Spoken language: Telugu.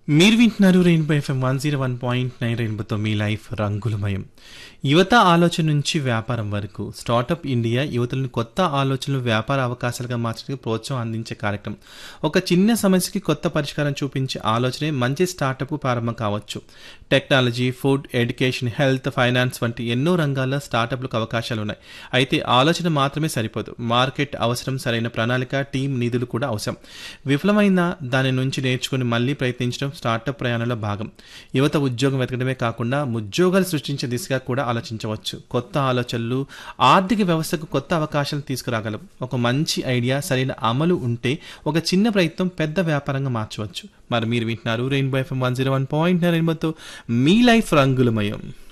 మీరు వింటున్నారు rainbow FM one zero one point nine రెయిన్బోతో మీ లైఫ్ రంగులమయం యువత ఆలోచన నుంచి వ్యాపారం వరకు స్టార్టప్ ఇండియా యువతలను కొత్త ఆలోచనలు వ్యాపార అవకాశాలుగా మార్చడానికి ప్రోత్సాహం అందించే కార్యక్రమం ఒక చిన్న సమస్యకి కొత్త పరిష్కారం చూపించే ఆలోచనే మంచి స్టార్టప్ ప్రారంభం కావచ్చు technology food education health finance వంటి ఎన్నో రంగాల్లో స్టార్టప్లకు అవకాశాలు ఉన్నాయి అయితే ఆలోచన మాత్రమే సరిపోదు మార్కెట్ అవసరం సరైన ప్రణాళిక టీం నిధులు కూడా అవసరం విఫలమైన దాని నుంచి నేర్చుకుని మళ్ళీ ప్రయత్నించడం స్టార్టప్ ప్రయాణంలో భాగం యువత ఉద్యోగం వెతకడమే కాకుండా ఉద్యోగాలు సృష్టించే దిశగా కూడా ఆలోచించవచ్చు కొత్త ఆలోచనలు ఆర్థిక వ్యవస్థకు కొత్త అవకాశాలు తీసుకురాగలవు ఒక మంచి ఐడియా సరైన అమలు ఉంటే ఒక చిన్న ప్రయత్నం పెద్ద వ్యాపారంగా మార్చవచ్చు మరి మీరు వింటున్నారు rainbow FM one zero one point రెయిన్బోతో మీ లైఫ్ రంగులమయం